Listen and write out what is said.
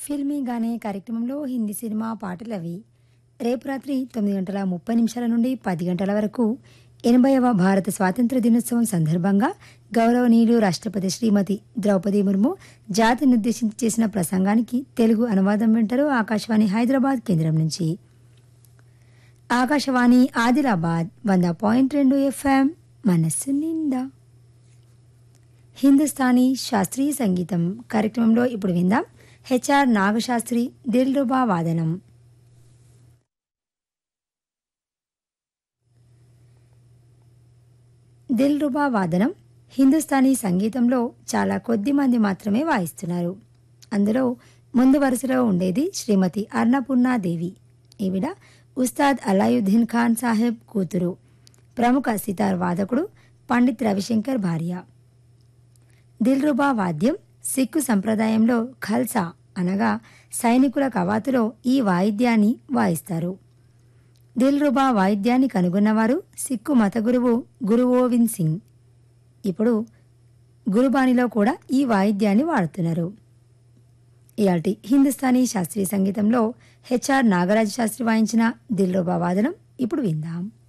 ఫిల్మీగానే కార్యక్రమంలో హిందీ సినిమా పాటలు అవి రేపు రాత్రి తొమ్మిది గంటల ముప్పై నిమిషాల నుండి పది గంటల వరకు ఎనభైవ భారత స్వాతంత్ర దినోత్సవం సందర్భంగా గౌరవనీయులు రాష్ట్రపతి శ్రీమతి ద్రౌపది ముర్ము జాతిని ఉద్దేశించి చేసిన ప్రసంగానికి తెలుగు అనువాదం వింటారు ఆకాశవాణి హైదరాబాద్ కేంద్రం నుంచి ఆకాశవాణి ఆదిలాబాద్ వంద పాయింట్ రెండు ఎఫ్ఎం మనస్సు నిండా హిందుస్థానీ శాస్త్రీయ సంగీతం కార్యక్రమంలో ఇప్పుడు విందాం హెచ్ఆర్ నాగశాస్త్రి దిల్రుబా వాదనం దిల్రుబా వాదనం హిందుస్థానీ సంగీతంలో చాలా కొద్ది మంది మాత్రమే వాయిస్తున్నారు అందులో ముందు వరుసలో ఉండేది శ్రీమతి అన్నపూర్ణాదేవి ఈవిడ ఉస్తాద్ అలాయుద్దీన్ ఖాన్ సాహెబ్ కూతురు ప్రముఖ సితార్ వాదకుడు పండిత్ రవిశంకర్ భార్య దిల్రుబా వాద్యం సిక్కు సంప్రదాయంలో ఖల్సా అనగా సైనికుల కవాతులో ఈ వాయిద్యాన్ని వాయిస్తారు దిల్రుబా వాయిద్యాన్ని కనుగొన్నవారు సిక్కు మత గురువు గురుగోవింద్ సింగ్ ఇప్పుడు గురుబాణిలో కూడా ఈ వాయిద్యాన్ని వాడుతున్నారు ఇలాంటి హిందుస్థానీ శాస్త్రీయ సంగీతంలో హెచ్ఆర్ నాగరాజ శాస్త్రి వాయించిన దిల్రుబా వాదనం ఇప్పుడు విందాం